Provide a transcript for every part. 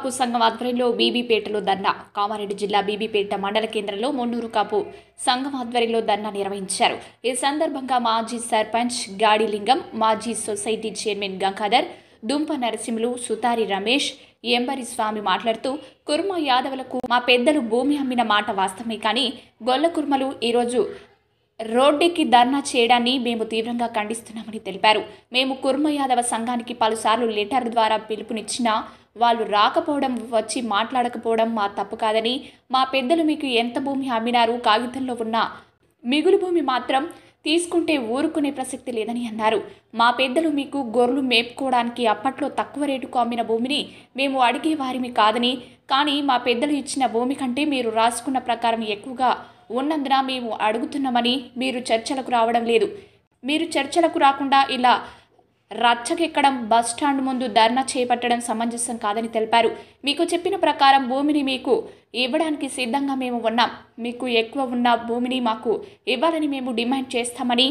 కాపు సంఘం ఆధ్వర్యంలో బీబీపేటలో ధర్నా కామారెడ్డి జిల్లా బీబీపేట మండల కేంద్రంలో మున్నూరు కాపు సంఘం ఆధ్వర్యంలో ధర్నా నిర్వహించారు ఈ సందర్భంగా మాజీ సర్పంచ్ గాడిలింగం మాజీ సొసైటీ చైర్మన్ గంగాధర్ దుంప నరసింహులు సుతారి రమేష్ ఎంబరి స్వామి మాట్లాడుతూ కుర్మ యాదవులకు మా పెద్దలు భూమి అమ్మిన మాట వాస్తవమే కానీ గొల్ల కుర్మలు ఈరోజు రోడ్డెక్కి ధర్నా చేయడాన్ని మేము తీవ్రంగా ఖండిస్తున్నామని తెలిపారు మేము కుర్మ యాదవ సంఘానికి పలుసార్లు లెటర్ ద్వారా పిలుపునిచ్చినా వాళ్ళు రాకపోవడం వచ్చి మాట్లాడకపోవడం మా తప్పు కాదని మా పెద్దలు మీకు ఎంత భూమి అమ్మినారు కాగితంలో ఉన్న మిగులు భూమి మాత్రం తీసుకుంటే ఊరుకునే ప్రసక్తి లేదని అన్నారు మా పెద్దలు మీకు గొర్రెలు మేపుకోవడానికి అప్పట్లో తక్కువ రేటుకు అమ్మిన భూమిని మేము అడిగే వారిమి కాదని కానీ మా పెద్దలు ఇచ్చిన భూమి కంటే మీరు రాసుకున్న ప్రకారం ఎక్కువగా ఉన్నందున మేము అడుగుతున్నామని మీరు చర్చలకు రావడం లేదు మీరు చర్చలకు రాకుండా ఇలా రచ్చకెక్కడం బస్ స్టాండ్ ముందు ధర్నా చేపట్టడం సమంజసం కాదని తెలిపారు మీకు చెప్పిన ప్రకారం భూమిని మీకు ఇవ్వడానికి సిద్ధంగా మేము ఉన్నాం మీకు ఎక్కువ ఉన్న భూమిని మాకు ఇవ్వాలని మేము డిమాండ్ చేస్తామని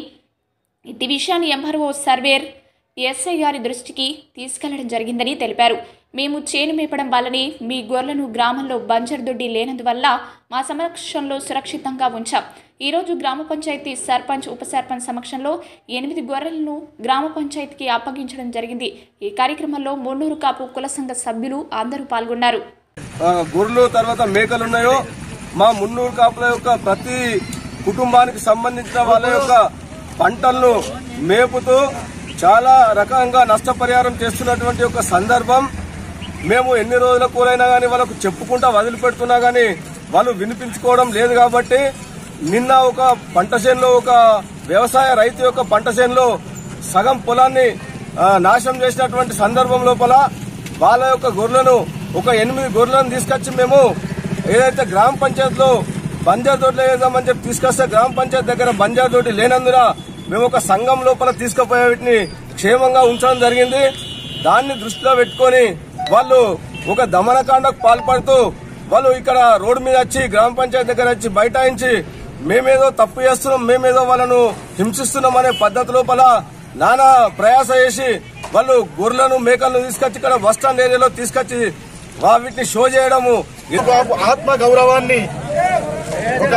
ఇది విషయాన్ని ఎంఆర్ఓ సర్వేర్ ఎస్ఐ గారి దృష్టికి తీసుకెళ్లడం జరిగిందని తెలిపారు మేము చేను మేపడం వల్లనే మీ గొర్రెలను గ్రామంలో బంజరు దొడ్డి లేనందువల్ల మా సమక్షంలో సురక్షితంగా ఉంచాం ఈరోజు గ్రామ పంచాయతీ సర్పంచ్ ఉప సర్పంచ్ సమక్షంలో ఎనిమిది గొర్రెలను గ్రామ పంచాయతీకి అప్పగించడం జరిగింది ఈ కార్యక్రమంలో మున్నూరు కాపు కుల సంఘ సభ్యులు అందరూ పాల్గొన్నారు ఆ, గొర్రెలు తర్వాత మేకలు ఉన్నాయో మా మున్నూరు కాపుల యొక్క ప్రతి కుటుంబానికి సంబంధించిన వాళ్ళ యొక్క పంటలను మేపుతూ చాలా రకంగా నష్టపరిహారం చేస్తున్నటువంటి ఒక సందర్భం మేము ఎన్ని రోజుల కూరైనా కానీ వాళ్ళకు చెప్పుకుంటా వదిలిపెడుతున్నా కానీ వాళ్ళు వినిపించుకోవడం లేదు కాబట్టి నిన్న ఒక పంట చేనులో ఒక వ్యవసాయ రైతు యొక్క పంట చేనులో సగం పొలాన్ని ఆ, నాశనం చేసినటువంటి సందర్భం లోపల వాళ్ళ యొక్క గొర్రెలను ఒక ఎనిమిది గొర్రెలను తీసుకొచ్చి మేము ఏదైతే గ్రామ పంచాయతీలో బంజార్ తోటి వేద్దామని చెప్పి తీసుకొస్తే గ్రామ పంచాయతీ దగ్గర బంజార్ తోటి లేనందున మేము ఒక సంఘం లోపల తీసుకుపోయే వీటిని క్షేమంగా ఉంచడం జరిగింది దాన్ని దృష్టిలో పెట్టుకొని వాళ్ళు ఒక దమనకాండకు పాల్పడుతూ వాళ్ళు ఇక్కడ రోడ్డు మీద వచ్చి గ్రామ పంచాయతీ దగ్గర వచ్చి బైఠాయించి మేమేదో తప్పు చేస్తున్నాం మేమేదో వాళ్ళను హింసిస్తున్నాం అనే పద్ధతి లోపల నానా ప్రయాస చేసి వాళ్ళు గొర్రెలను మేకలను తీసుకొచ్చి ఇక్కడ బస్ స్టాండ్ ఏరియాలో తీసుకొచ్చి వా- వీటిని షో చేయడము బాబు ఆత్మ గౌరవాన్ని ఒక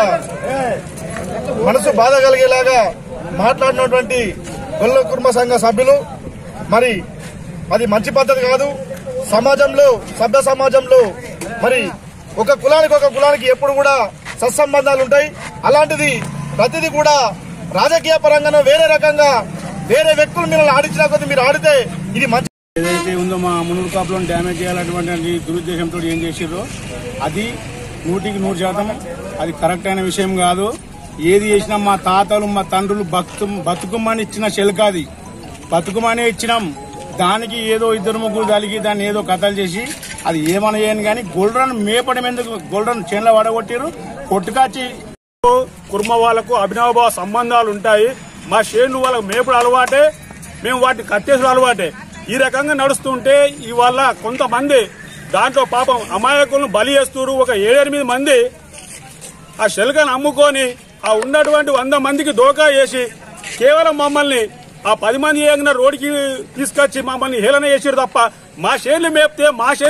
మనసు బాధ కలిగేలాగా మాట్లాడినటువంటి గొల్ల కుర్మ సంఘ సభ్యులు మరి అది మంచి పద్ధతి కాదు సమాజంలో సభ్య సమాజంలో మరి ఒక కులానికి ఒక కులానికి ఎప్పుడు కూడా సత్సంబంధాలు ఉంటాయి అలాంటిది ప్రతిదీ కూడా రాజకీయ పరంగానో వేరే రకంగా వేరే వ్యక్తులు మిమ్మల్ని ఆడించినా కొద్దీ మీరు ఆడితే ఇది మంచి ఏదైతే ఉందో మా మునుగు కాపులను డ్యామేజ్ చేయాలన్నటువంటి దురుద్దేశంతో ఏం చేసిర్రో అది నూటికి నూరు శాతం అది కరెక్ట్ అయిన విషయం కాదు ఏది చేసినా మా తాతలు మా తండ్రులు బతు బతుకుమని ఇచ్చిన శెల్క అది బతుకుమనే ఇచ్చినాం దానికి ఏదో ఇద్దరు ముగ్గురు కలిగి దాన్ని ఏదో కథలు చేసి అది ఏమని చేయను కానీ గొల్డ్రన్ మేపడం ఎందుకు గొల్డ్రన్ చేనులో వడగొట్టిరు కొట్టుకాచి కుర్మ వాళ్ళకు అభినవభావ సంబంధాలు ఉంటాయి మా షేన్లు వాళ్ళకు మేపుడు అలవాటే మేము వాటిని కట్టేసుడు అలవాటే ఈ రకంగా నడుస్తుంటే ఇవాళ కొంతమంది దాంట్లో పాపం అమాయకులను బలి చేస్తున్నారు ఒక ఏడెనిమిది మంది ఆ శెల్కను అమ్ముకొని ఆ ఉన్నటువంటి వంద మందికి దోకా చేసి కేవలం మమ్మల్ని ఆ పది మంది ఏగిన రోడ్డుకి తీసుకొచ్చి మమ్మల్ని హేళన చేసారు తప్ప మా షేర్లు మేపితే మా షేర్